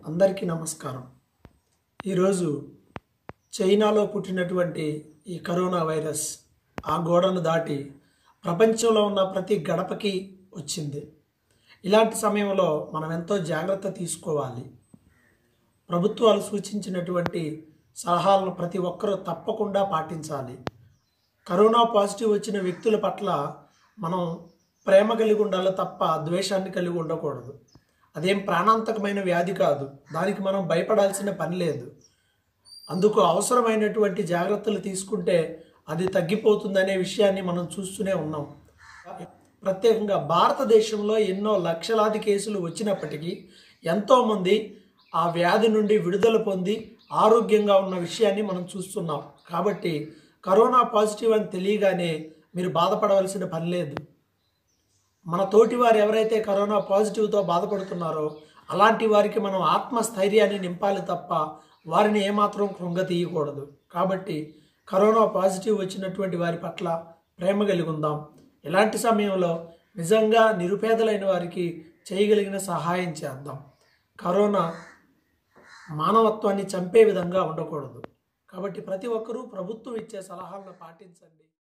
అందరికీ నమస్కారం ఈరోజు చైనాలో పుట్టినటువంటి ఈ కరోనా వైరస్ ఆ గోడను దాటి ప్రపంచంలో ఉన్న ప్రతి గడపకి వచ్చింది ఇలాంటి సమయంలో మనం ఎంతో జాగ్రత్త తీసుకోవాలి ప్రభుత్వాలు సూచించినటువంటి సలహాలను ప్రతి ఒక్కరూ తప్పకుండా పాటించాలి కరోనా పాజిటివ్ వచ్చిన వ్యక్తుల పట్ల మనం ప్రేమ కలిగి ఉండాలి తప్ప ద్వేషాన్ని కలిగి ఉండకూడదు అదేం ప్రాణాంతకమైన వ్యాధి కాదు దానికి మనం భయపడాల్సిన పని లేదు అందుకు అవసరమైనటువంటి జాగ్రత్తలు తీసుకుంటే అది తగ్గిపోతుందనే విషయాన్ని మనం చూస్తూనే ఉన్నాం ప్రత్యేకంగా భారతదేశంలో ఎన్నో లక్షలాది కేసులు వచ్చినప్పటికీ ఎంతోమంది ఆ వ్యాధి నుండి విడుదల పొంది ఆరోగ్యంగా ఉన్న విషయాన్ని మనం చూస్తున్నాం కాబట్టి కరోనా పాజిటివ్ అని తెలియగానే మీరు బాధపడవలసిన పని లేదు మన తోటి వారు ఎవరైతే కరోనా పాజిటివ్తో బాధపడుతున్నారో అలాంటి వారికి మనం ఆత్మస్థైర్యాన్ని నింపాలి తప్ప వారిని ఏమాత్రం కృంగతీయకూడదు కాబట్టి కరోనా పాజిటివ్ వచ్చినటువంటి వారి పట్ల ప్రేమ కలిగి ఉందాం ఇలాంటి సమయంలో నిజంగా నిరుపేదలైన వారికి చేయగలిగిన సహాయం చేద్దాం కరోనా మానవత్వాన్ని చంపే విధంగా ఉండకూడదు కాబట్టి ప్రతి ఒక్కరూ ప్రభుత్వం ఇచ్చే సలహాలను పాటించండి